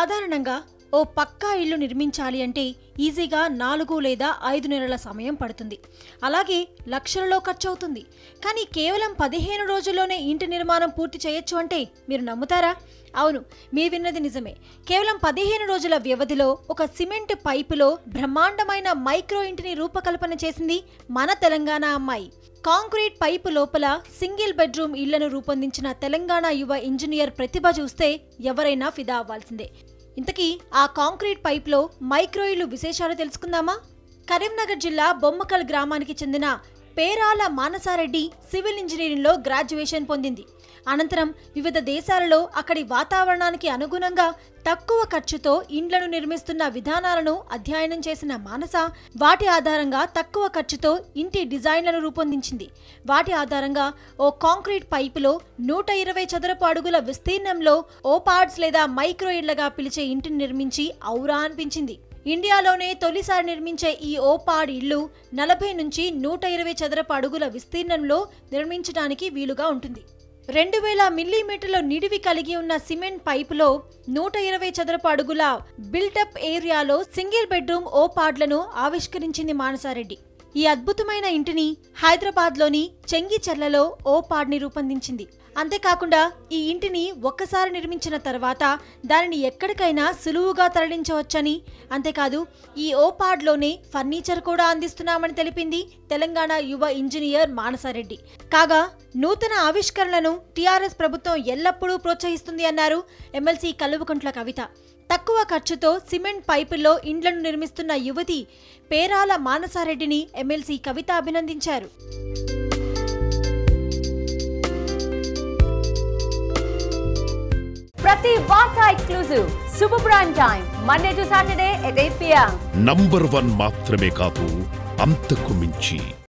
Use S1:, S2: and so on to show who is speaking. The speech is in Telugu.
S1: సాధారణంగా ఓ పక్కా ఇల్లు నిర్మించాలి అంటే ఈజీగా నాలుగు లేదా ఐదు నెలల సమయం పడుతుంది అలాగే లక్షలలో ఖర్చు అవుతుంది కానీ కేవలం పదిహేను రోజుల్లోనే ఇంటి నిర్మాణం పూర్తి చేయొచ్చు అంటే మీరు నమ్ముతారా అవును మీరు విన్నది నిజమే కేవలం పదిహేను రోజుల వ్యవధిలో ఒక సిమెంట్ పైపులో బ్రహ్మాండమైన మైక్రో ఇంటిని రూపకల్పన చేసింది మన తెలంగాణ అమ్మాయి కాంక్రీట్ పైపు లోపల సింగిల్ బెడ్రూమ్ ఇళ్లను రూపొందించిన తెలంగాణ యువ ఇంజనీర్ ప్రతిభ చూస్తే ఎవరైనా ఫిదా అవ్వాల్సిందే ఇంతకీ ఆ కాంక్రీట్ పైప్లో మైక్రో ఇల్లు విశేషాలు తెలుసుకుందామా కరీంనగర్ జిల్లా బొమ్మకల్ గ్రామానికి చెందిన పేరాల మానసారెడ్డి సివిల్ ఇంజనీరింగ్లో గ్రాడ్యుయేషన్ పొందింది అనంతరం వివిధ దేశాలలో అక్కడి వాతావరణానికి అనుగుణంగా తక్కువ ఖర్చుతో ఇండ్లను నిర్మిస్తున్న విధానాలను అధ్యయనం చేసిన మానస వాటి ఆధారంగా తక్కువ ఖర్చుతో ఇంటి డిజైన్లను రూపొందించింది వాటి ఆధారంగా ఓ కాంక్రీట్ పైపులో నూట ఇరవై చదరపు అడుగుల విస్తీర్ణంలో ఓపాడ్స్ లేదా మైక్రో ఇళ్లగా పిలిచే ఇంటిని నిర్మించి ఔరా అనిపించింది ఇండియాలోనే తొలిసారి నిర్మించే ఈ ఓపాడ్ ఇల్లు నలభై నుంచి నూట ఇరవై చదరపు అడుగుల విస్తీర్ణంలో నిర్మించడానికి వీలుగా ఉంటుంది రెండు వేల మిల్లీమీటర్ల నిడివి కలిగి ఉన్న సిమెంట్ పైపులో నూట ఇరవై చదరపు అడుగుల బిల్టప్ ఏరియాలో సింగిల్ బెడ్రూమ్ ఓ పాడ్లను ఆవిష్కరించింది మానసారెడ్డి ఈ అద్భుతమైన ఇంటిని హైదరాబాద్లోని చెంగిచెర్లలో ఓ పాడ్ని రూపొందించింది అంతేకాకుండా ఈ ఇంటిని ఒక్కసారి నిర్మించిన తర్వాత దానిని ఎక్కడికైనా సులువుగా తరలించవచ్చని అంతేకాదు ఈ ఓపాడ్లోనే ఫర్నిచర్ కూడా అందిస్తున్నామని తెలిపింది తెలంగాణ యువ ఇంజనీర్ మానసారెడ్డి కాగా నూతన ఆవిష్కరణలను టీఆర్ఎస్ ప్రభుత్వం ఎల్లప్పుడూ ప్రోత్సహిస్తుంది అన్నారు ఎమ్మెల్సీ కలువకుంట్ల కవిత తక్కువ ఖర్చుతో సిమెంట్ పైపుల్లో ఇండ్లను నిర్మిస్తున్న యువతి పేరాల మానసారెడ్డిని ఎమ్మెల్సీ కవిత అభినందించారు
S2: ప్రతి వార్త exclusive super prime time Monday to Saturday at eight PM
S3: number one మాత్రమే కాదు అంతకు మించి